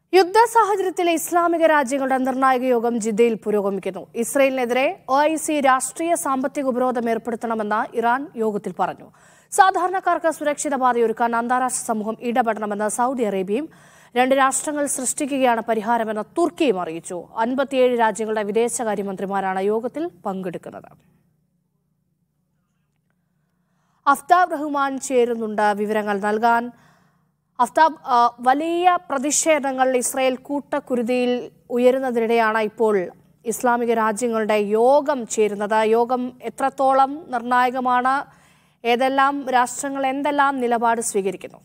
യുദ്ധ സാഹചര്യത്തിലെ ഇസ്ലാമിക രാജ്യങ്ങളുടെ നിർണായക യോഗം ജിദ്ദയിൽ പുരോഗമിക്കുന്നു ഇസ്രയേലിനെതിരെ ഒ ഐ സി രാഷ്ട്രീയ സാമ്പത്തിക ഉപരോധം ഏർപ്പെടുത്തണമെന്ന് ഇറാൻ യോഗത്തിൽ പറഞ്ഞു സാധാരണക്കാർക്ക് സുരക്ഷിത പാതയൊരുക്കാൻ അന്താരാഷ്ട്ര സമൂഹം ഇടപെടണമെന്ന് സൗദി അറേബ്യയും രണ്ട് രാഷ്ട്രങ്ങൾ സൃഷ്ടിക്കുകയാണ് പരിഹാരമെന്ന് തുർക്കിയും അറിയിച്ചു അൻപത്തിയേഴ് രാജ്യങ്ങളുടെ വിദേശകാര്യമന്ത്രിമാരാണ് യോഗത്തിൽ പങ്കെടുക്കുന്നത് അഫ്താബ് റഹ്മാൻ ചേരുന്നുണ്ട് വിവരങ്ങൾ നൽകാൻ അഫ്താബ് ആ, വലിയ പ്രതിഷേധങ്ങൾ ഇസ്രായേൽ കൂട്ടക്കുരുതിയിൽ ഉയരുന്നതിനിടെയാണ് ഇപ്പോൾ ഇസ്ലാമിക രാജ്യങ്ങളുടെ യോഗം ചേരുന്നത് യോഗം എത്രത്തോളം നിർണായകമാണ് ഏതെല്ലാം രാഷ്ട്രങ്ങൾ എന്തെല്ലാം നിലപാട് സ്വീകരിക്കുന്നു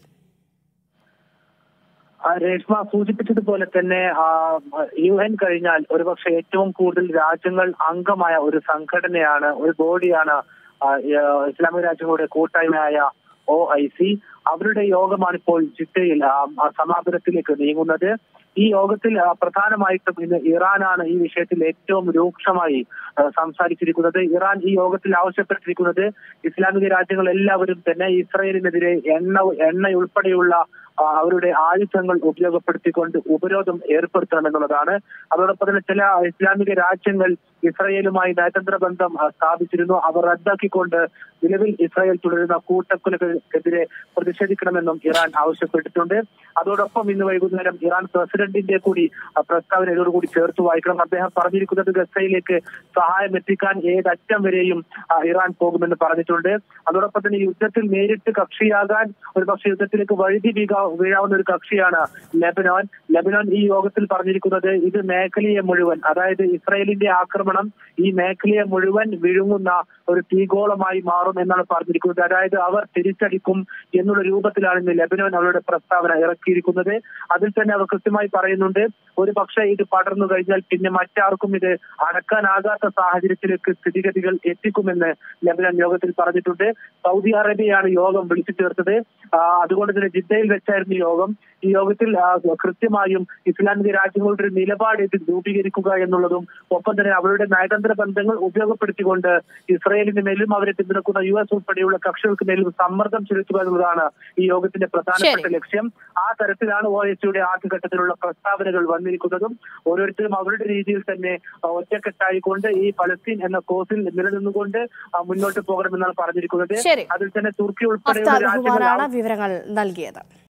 ആ, രേഷ്മ സൂചിപ്പിച്ചതുപോലെ തന്നെ ആ, യു എൻ കഴിഞ്ഞാൽ ഒരുപക്ഷെ ഏറ്റവും കൂടുതൽ രാജ്യങ്ങൾ അംഗമായ ഒരു സംഘടനയാണ് ഒരു ബോഡിയാണ് ആ, ആ, ഇസ്ലാമിക രാജ്യങ്ങളുടെ കൂട്ടായ്മയായ ഒ ഐ സി അവരുടെ യോഗമാണ് ഇപ്പോൾ ജിദ്ദയിൽ ആ, ആ, സമാപനത്തിലേക്ക് നീങ്ങുന്നത് ഈ യോഗത്തിൽ ആ, പ്രധാനമായിട്ടും ഇന്ന് ഇറാനാണ് ഈ വിഷയത്തിൽ ഏറ്റവും രൂക്ഷമായി ആ, സംസാരിച്ചിരിക്കുന്നത് ഇറാൻ ഈ യോഗത്തിൽ ആവശ്യപ്പെട്ടിരിക്കുന്നത് ഇസ്ലാമിക രാജ്യങ്ങൾ എല്ലാവരും തന്നെ ഇസ്രയേലിനെതിരെ എണ്ണ എണ്ണയുൾപ്പെടെയുള്ള ആ, അവരുടെ ആയുധങ്ങൾ ഉപയോഗപ്പെടുത്തിക്കൊണ്ട് ഉപരോധം ഏർപ്പെടുത്തണമെന്നുള്ളതാണ് അതോടൊപ്പം തന്നെ ചില ഇസ്ലാമിക രാജ്യങ്ങൾ ഇസ്രയേലുമായി നയതന്ത്ര ബന്ധം ആ, സ്ഥാപിച്ചിരുന്നു അവർ റദ്ദാക്കിക്കൊണ്ട് നിലവിൽ ഇസ്രായേൽ തുടരുന്ന കൂട്ടക്കൊലകൾക്കെതിരെ പ്രതിഷേധിക്കണമെന്നും ഇറാൻ ആവശ്യപ്പെട്ടിട്ടുണ്ട് അതോടൊപ്പം ഇന്ന് വൈകുന്നേരം ഇറാൻ പ്രസിഡന്റിന്റെ കൂടി ആ, പ്രസ്താവന ഇതോടുകൂടി ചേർത്ത് വായിക്കണം അദ്ദേഹം പറഞ്ഞിരിക്കുന്നത് ഗസയിലേക്ക് സഹായം എത്തിക്കാൻ ഏതറ്റം വരെയും ആ, ഇറാൻ പോകുമെന്ന് പറഞ്ഞിട്ടുണ്ട് അതോടൊപ്പം തന്നെ യുദ്ധത്തിൽ നേരിട്ട് കക്ഷിയാകാൻ ഒരു പക്ഷേ യുദ്ധത്തിലേക്ക് വഴുതി വീഴാ വീഴാവുന്ന ഒരു കക്ഷിയാണ് ലെബനോൻ ലെബനോൻ ഈ യോഗത്തിൽ പറഞ്ഞിരിക്കുന്നത് ഇത് മേഖലയെ മുഴുവൻ അതായത് ഇസ്രായേലിന്റെ ആക്രമണം ഈ മേഖലയെ മുഴുവൻ വിഴുങ്ങുന്ന ഒരു തീഗോളമായി മാറും എന്നാണ് പറഞ്ഞിരിക്കുന്നത് അതായത് അവർ തിരിച്ചടിക്കും എന്നുള്ള രൂപത്തിലാണ് ഇന്ന് ലെബനോൻ അവരുടെ പ്രസ്താവന ഇറക്കിയിരിക്കുന്നത് അതിൽ തന്നെ അവർ കൃത്യമായി പറയുന്നുണ്ട് ഒരു പക്ഷേ ഇത് പടർന്നു കഴിഞ്ഞാൽ പിന്നെ മറ്റാർക്കും ഇത് അടക്കാനാകാത്ത സാഹചര്യത്തിലേക്ക് സ്ഥിതിഗതികൾ എത്തിക്കുമെന്ന് ലെബനൻ യോഗത്തിൽ പറഞ്ഞിട്ടുണ്ട് സൗദി അറേബ്യയാണ് യോഗം വിളിച്ചു ചേർത്തത് ആ, അതുകൊണ്ട് തന്നെ ജിദ്ദയിൽ വെച്ചായിരുന്നു യോഗം ഈ യോഗത്തിൽ ആ, കൃത്യമായും ഇസ്ലാമിക രാജ്യങ്ങളുടെ ഒരു നിലപാട് ഇത് രൂപീകരിക്കുക എന്നുള്ളതും ഒപ്പം തന്നെ അവരുടെ നയതന്ത്ര ബന്ധങ്ങൾ ഉപയോഗപ്പെടുത്തിക്കൊണ്ട് ഇസ്രയേലിന് മേലും അവരെ പിന്തുണക്കുന്ന യു എസ് ഉൾപ്പെടെയുള്ള കക്ഷികൾക്ക് മേലും സമ്മർദ്ദം ചെലുത്തുക എന്നുള്ളതാണ് ഈ യോഗത്തിന്റെ പ്രധാനപ്പെട്ട ലക്ഷ്യം ആ തരത്തിലാണ് ഒ എസ് സിയുടെ ആദ്യഘട്ടത്തിലുള്ള പ്രസ്താവനകൾ വന്നിരിക്കുന്നതും ഓരോരുത്തരും അവരുടെ രീതിയിൽ തന്നെ ആ, ഒറ്റക്കെട്ടായിക്കൊണ്ട് ഈ പലസ്തീൻ എന്ന കോസിൽ നിലനിന്നുകൊണ്ട് ആ, മുന്നോട്ട് പോകണമെന്നാണ് പറഞ്ഞിരിക്കുന്നത് ശരി അതിൽ തന്നെ തുർക്കി ഉൾപ്പെടെയുള്ള അഫ്താബ് രാജ്യങ്ങൾ റഹ്മാനാണ് വിവരങ്ങൾ നൽകിയത്